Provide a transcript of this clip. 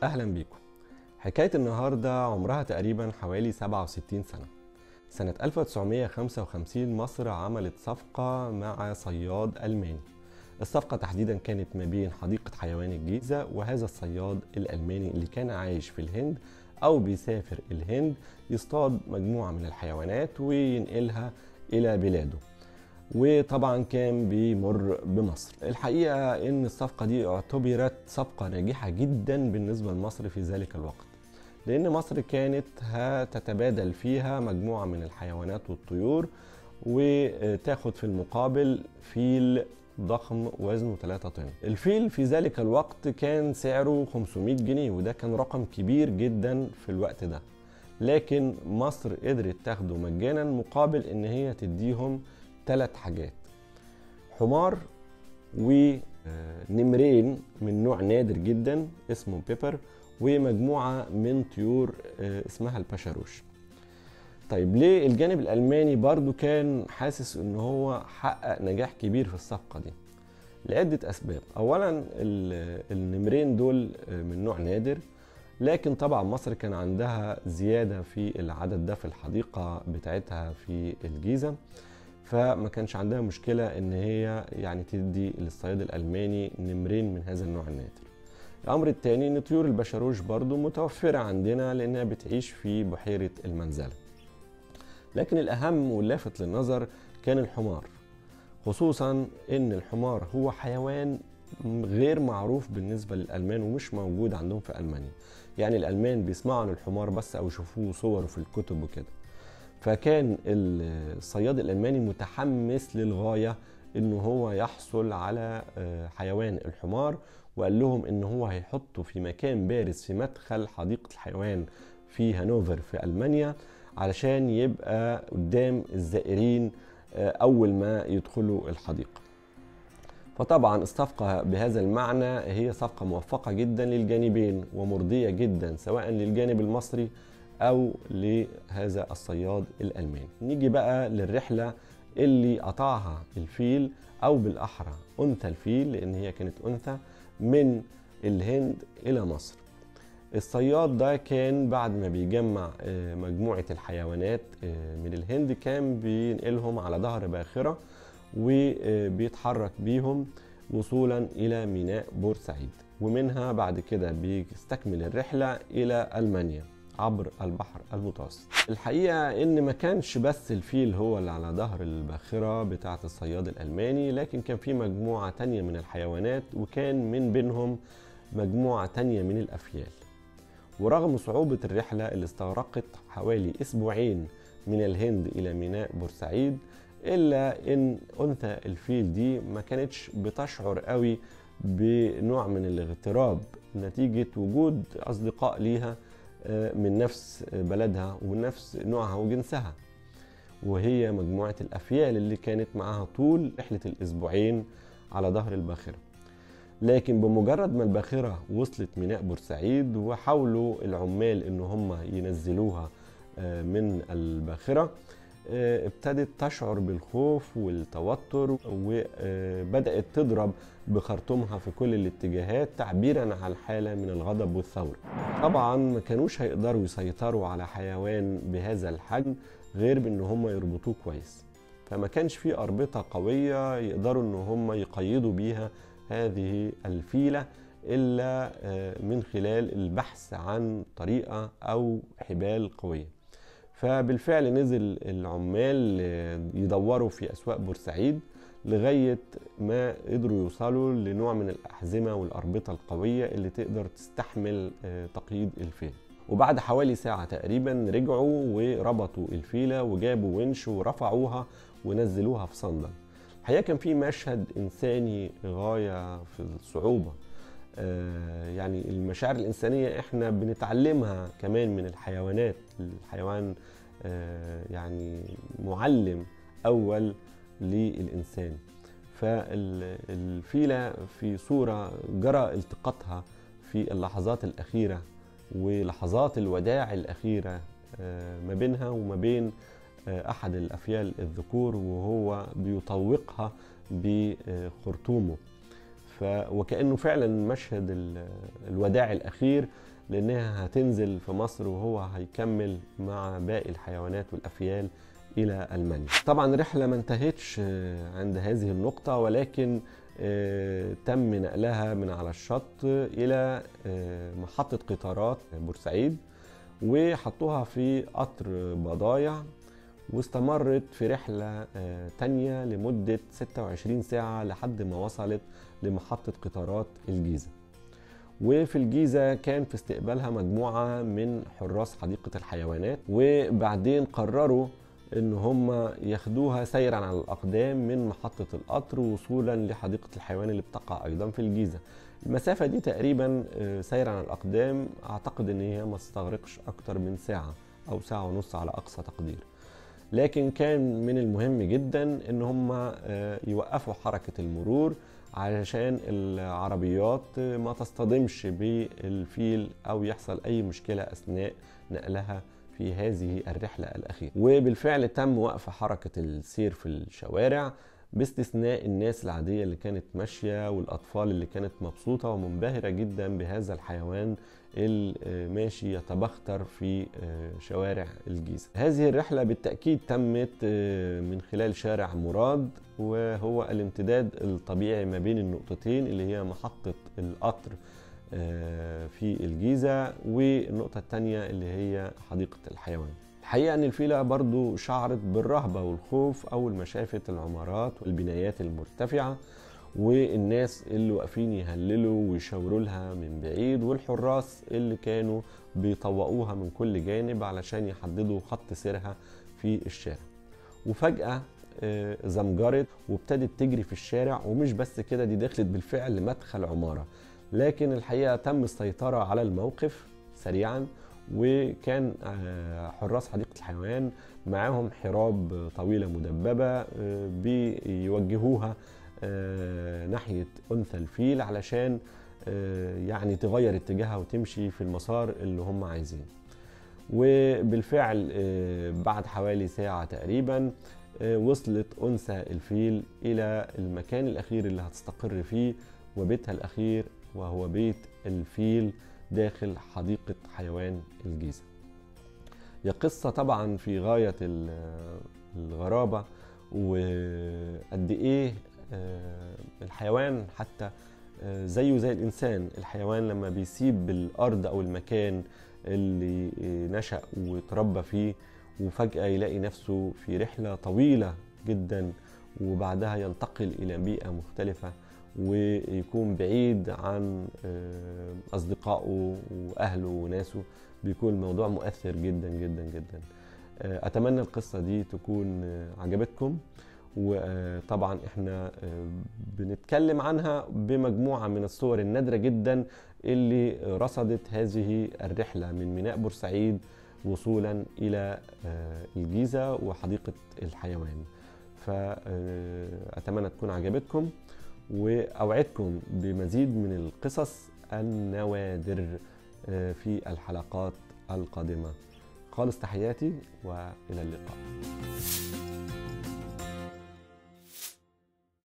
اهلا بيكم حكايه النهارده عمرها تقريبا حوالي 67 سنه سنة 1955 مصر عملت صفقة مع صياد ألماني الصفقة تحديدا كانت ما بين حديقة حيوان الجيزة وهذا الصياد الألماني اللي كان عايش في الهند أو بيسافر الهند يصطاد مجموعة من الحيوانات وينقلها إلى بلاده وطبعا كان بيمر بمصر الحقيقة ان الصفقة دي اعتبرت صفقة ناجحة جدا بالنسبة لمصر في ذلك الوقت لان مصر كانت هتتبادل فيها مجموعة من الحيوانات والطيور وتاخد في المقابل فيل ضخم وزنه 3 طن الفيل في ذلك الوقت كان سعره 500 جنيه وده كان رقم كبير جدا في الوقت ده لكن مصر قدرت تاخده مجانا مقابل ان هي تديهم ثلاث حاجات حمار ونمرين من نوع نادر جدا اسمه بيبر ومجموعة من طيور اسمها البشروش طيب ليه الجانب الألماني برضو كان حاسس ان هو حقق نجاح كبير في الصفقة دي لعدة أسباب أولا النمرين دول من نوع نادر لكن طبعا مصر كان عندها زيادة في العدد ده في الحديقة بتاعتها في الجيزة فما كانش عندها مشكلة ان هي يعني تدي للصياد الألماني نمرين من هذا النوع النادر الأمر الثاني ان طيور البشروش برضو متوفرة عندنا لأنها بتعيش في بحيرة المنزلة لكن الأهم واللافت للنظر كان الحمار خصوصا ان الحمار هو حيوان غير معروف بالنسبة للألمان ومش موجود عندهم في ألمانيا يعني الألمان بيسمعوا عن الحمار بس أو يشوفوه صوره في الكتب وكده فكان الصياد الألماني متحمس للغاية إنه هو يحصل على حيوان الحمار وقال لهم إن هو هيحطه في مكان بارز في مدخل حديقة الحيوان في هانوفر في ألمانيا علشان يبقى قدام الزائرين أول ما يدخلوا الحديقة فطبعا الصفقة بهذا المعنى هي صفقة موفقة جدا للجانبين ومرضية جدا سواء للجانب المصري أو لهذا الصياد الألماني نيجي بقى للرحلة اللي قطعها الفيل أو بالأحرى أنثى الفيل لأن هي كانت أنثى من الهند إلى مصر الصياد ده كان بعد ما بيجمع مجموعة الحيوانات من الهند كان بينقلهم على ظهر باخرة وبيتحرك بيهم وصولا إلى ميناء بورسعيد ومنها بعد كده بيستكمل الرحلة إلى ألمانيا عبر البحر المتوسط الحقيقة ان ما كانش بس الفيل هو اللي على ظهر الباخرة بتاعة الصياد الألماني لكن كان في مجموعة تانية من الحيوانات وكان من بينهم مجموعة تانية من الأفيال ورغم صعوبة الرحلة اللي استغرقت حوالي أسبوعين من الهند إلى ميناء بورسعيد إلا إن أنثى الفيل دي ما كانتش بتشعر قوي بنوع من الاغتراب نتيجة وجود أصدقاء ليها من نفس بلدها ومن نفس نوعها وجنسها وهي مجموعة الأفيال اللي كانت معاها طول رحلة الأسبوعين على ظهر الباخرة لكن بمجرد ما الباخرة وصلت ميناء بورسعيد وحاولوا العمال إن هم ينزلوها من الباخرة ابتدت تشعر بالخوف والتوتر وبدأت تضرب بخرطومها في كل الاتجاهات تعبيرا عن حالة من الغضب والثورة طبعا ما كانوش هيقدروا يسيطروا على حيوان بهذا الحجم غير بان هم يربطوه كويس فما كانش في أربطة قوية يقدروا ان هم يقيدوا بيها هذه الفيلة إلا من خلال البحث عن طريقة أو حبال قوية فبالفعل نزل العمال يدوروا في اسواق بورسعيد لغايه ما قدروا يوصلوا لنوع من الاحزمه والاربطه القويه اللي تقدر تستحمل تقييد الفيل وبعد حوالي ساعه تقريبا رجعوا وربطوا الفيله وجابوا ونش ورفعوها ونزلوها في صندل الحقيقه كان في مشهد انساني غايه في الصعوبه يعني المشاعر الإنسانية إحنا بنتعلمها كمان من الحيوانات الحيوان يعني معلم أول للإنسان فالفيلة في صورة جرى التقاطها في اللحظات الأخيرة ولحظات الوداع الأخيرة ما بينها وما بين أحد الأفيال الذكور وهو بيطوقها بخرطومه ف وكانه فعلا مشهد ال- الوداع الاخير لأنها هتنزل في مصر وهو هيكمل مع باقي الحيوانات والأفيال إلى ألمانيا طبعا الرحلة ما انتهتش عند هذه النقطة ولكن تم نقلها من على الشط إلى محطة قطارات بورسعيد وحطوها في قطر بضايع واستمرت في رحلة تانية لمدة 26 ساعة لحد ما وصلت لمحطة قطارات الجيزة وفي الجيزة كان في استقبالها مجموعة من حراس حديقة الحيوانات وبعدين قرروا ان هم ياخدوها سيرا على الاقدام من محطة القطر وصولا لحديقة الحيوان اللي بتقع ايضا في الجيزة المسافة دي تقريبا سيرا على الاقدام اعتقد ان هي ما تستغرقش اكتر من ساعة او ساعة ونص على اقصى تقدير لكن كان من المهم جدا ان هم يوقفوا حركة المرور علشان العربيات ما تصطدمش بالفيل او يحصل اي مشكلة اثناء نقلها في هذه الرحلة الأخيرة وبالفعل تم وقف حركة السير في الشوارع باستثناء الناس العادية اللي كانت ماشية والأطفال اللي كانت مبسوطة ومنبهرة جدا بهذا الحيوان الماشي يتبختر في شوارع الجيزة هذه الرحلة بالتأكيد تمت من خلال شارع مراد وهو الامتداد الطبيعي ما بين النقطتين اللي هي محطة القطر في الجيزة والنقطة الثانية اللي هي حديقة الحيوان الحقيقة أن الفيلة برضو شعرت بالرهبة والخوف أول ما شافت العمارات والبنايات المرتفعة والناس اللي واقفين يهللوا ويشاوروا لها من بعيد والحراس اللي كانوا بيطوقوها من كل جانب علشان يحددوا خط سيرها في الشارع وفجأة زمجرت وابتدت تجري في الشارع ومش بس كده دي دخلت بالفعل مدخل عمارة لكن الحقيقة تم السيطرة على الموقف سريعا وكان حراس حديقة الحيوان معاهم حراب طويلة مدببة بيوجهوها ناحية أنثى الفيل علشان يعني تغير اتجاهها وتمشي في المسار اللي هم عايزينه وبالفعل بعد حوالي ساعة تقريبا وصلت أنثى الفيل إلى المكان الأخير اللي هتستقر فيه وبيتها الأخير وهو بيت الفيل داخل حديقة حيوان الجيزة هي قصة طبعا في غاية الغرابة وقد إيه الحيوان حتى زيه زي الإنسان الحيوان لما بيسيب الأرض أو المكان اللي نشأ وتربى فيه وفجأة يلاقي نفسه في رحلة طويلة جدا وبعدها ينتقل إلى بيئة مختلفة ويكون بعيد عن أصدقائه وأهله وناسه بيكون الموضوع مؤثر جدا جدا جدا أتمنى القصة دي تكون عجبتكم وطبعا احنا بنتكلم عنها بمجموعة من الصور النادرة جدا اللي رصدت هذه الرحلة من ميناء بورسعيد وصولا إلى الجيزة وحديقة الحيوان فأتمنى تكون عجبتكم وأوعدكم بمزيد من القصص النوادر في الحلقات القادمة خالص تحياتي وإلى اللقاء